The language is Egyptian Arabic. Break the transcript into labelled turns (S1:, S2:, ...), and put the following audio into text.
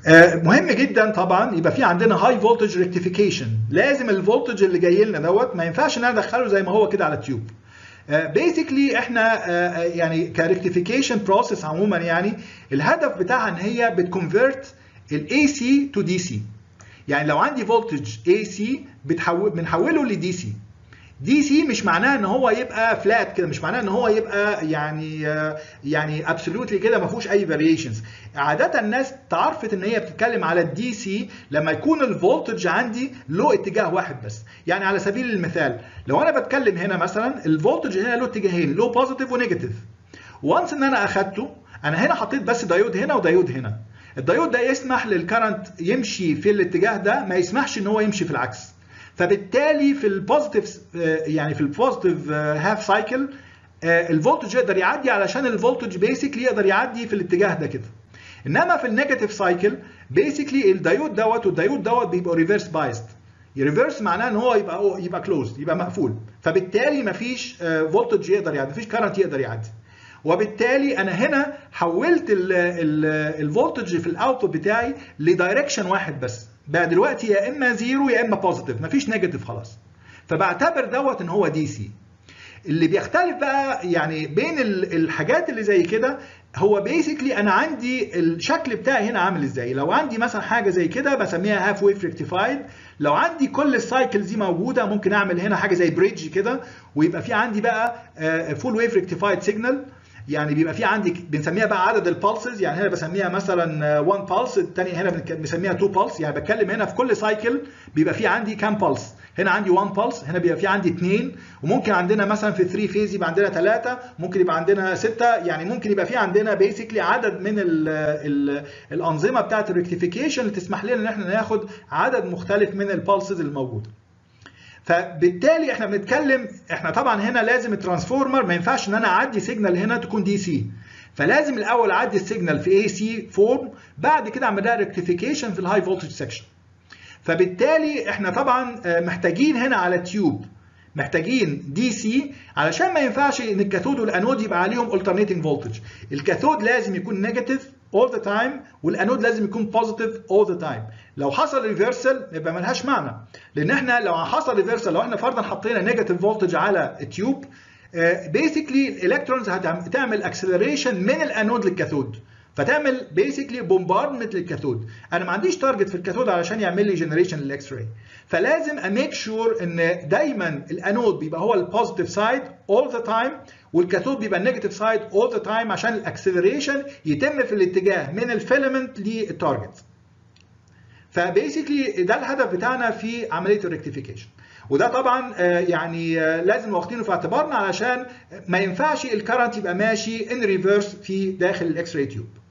S1: مهم جدا طبعا يبقى في عندنا هاي فولتج ريكتيفيكيشن لازم الفولتج اللي جاي لنا دوت ما ينفعش ان انا ادخله زي ما هو كده على التيوب بيسكلي احنا uh, يعني كريكتيفيكيشن بروسيس عموما يعني الهدف بتاعها ان هي بتكونفيرت الاي سي تو دي سي يعني لو عندي فولتج اي سي بتحول بنحوله لدي سي دي سي مش معناه ان هو يبقى فلات كده مش معناه ان هو يبقى يعني يعني ابسولوتلي كده ما فيهوش اي فاريشنز عاده الناس تعرفت ان هي بتتكلم على الدي سي لما يكون الفولتج عندي له اتجاه واحد بس يعني على سبيل المثال لو انا بتكلم هنا مثلا الفولتج هنا له اتجاهين له بوزيتيف ونيجاتيف وانس ان انا اخدته انا هنا حطيت بس دايود هنا ودايود هنا الدايود ده يسمح للكرنت يمشي في الاتجاه ده ما يسمحش ان هو يمشي في العكس فبالتالي في البوزيتيف يعني في البوزيتيف هاف سايكل الفولتج يقدر يعدي علشان الفولتج بيسكلي يقدر يعدي في الاتجاه ده كده انما في النيجاتيف سايكل بيسكلي الدايود دوت والدايود دوت بيبقوا ريفرس بايست ريفرس معناه ان هو يبقى يبقى كلوز يبقى مقفول فبالتالي مفيش فولتج يقدر يعدي مفيش كرنت يقدر يعدي وبالتالي انا هنا حولت الفولتج في الاوتبوت بتاعي لدايركشن واحد بس بقى دلوقتي يا اما زيرو يا اما بوزيتيف مفيش نيجاتيف خلاص فبعتبر دوت ان هو دي سي اللي بيختلف بقى يعني بين الحاجات اللي زي كده هو بيسكلي انا عندي الشكل بتاعي هنا عامل ازاي لو عندي مثلا حاجه زي كده بسميها هاف ويف ريكتيفايد لو عندي كل السايكلز دي موجوده ممكن اعمل هنا حاجه زي بريدج كده ويبقى في عندي بقى فول ويف ريكتيفايد سيجنال يعني بيبقى في عندي بنسميها بقى عدد البالسز يعني هنا بسميها مثلا 1 بالس الثانيه هنا بنسميها 2 بالس يعني بتكلم هنا في كل سايكل بيبقى في عندي كام بالس هنا عندي 1 بالس هنا بيبقى في عندي 2 وممكن عندنا مثلا في 3 فيز يبقى عندنا 3 ممكن يبقى عندنا 6 يعني ممكن يبقى في عندنا بيسكلي عدد من ال ال الانظمه بتاعه الريكتيفيكيشن اللي تسمح لنا ان احنا ناخد عدد مختلف من البالسز الموجوده فبالتالي احنا بنتكلم احنا طبعا هنا لازم الترانسفورمر ما ينفعش ان انا اعدي سيجنال هنا تكون دي سي فلازم الاول اعدي السيجنال في اي سي فورم بعد كده اعمل لها ريكتيفيكيشن في الهاي فولتج سكشن فبالتالي احنا طبعا محتاجين هنا على تيوب محتاجين دي سي علشان ما ينفعش ان الكاثود والانود يبقى عليهم alternating فولتج الكاثود لازم يكون نيجاتيف all the time والانود لازم يكون positive all the time لو حصل ريفرسال يبقى ملهاش معنى لان احنا لو حصل ريفرسال لو احنا فرضا حطينا نيجاتيف فولتج على التيوب بيسكلي الالكترونز هتعمل اكسلريشن من الانود للكاثود فتعمل بيسكلي بومباردمنت للكاثود انا ما عنديش تارجت في الكاثود علشان يعمل لي جنريشن للاكس راي فلازم اميك شور ان دايما الانود بيبقى هو البوزيتيف سايد اول ذا تايم والكاثود بيبقى النيجاتيف سايد اول ذا تايم عشان الاكسلريشن يتم في الاتجاه من الفيلمنت للتارجت فبيسكلي ده الهدف بتاعنا في عمليه الريكتيفيكيشن وده طبعا يعني لازم واخدينه في اعتبارنا علشان ما ينفعش الكرنت يبقى ماشي ان ريفرس في داخل الاكس راي تيوب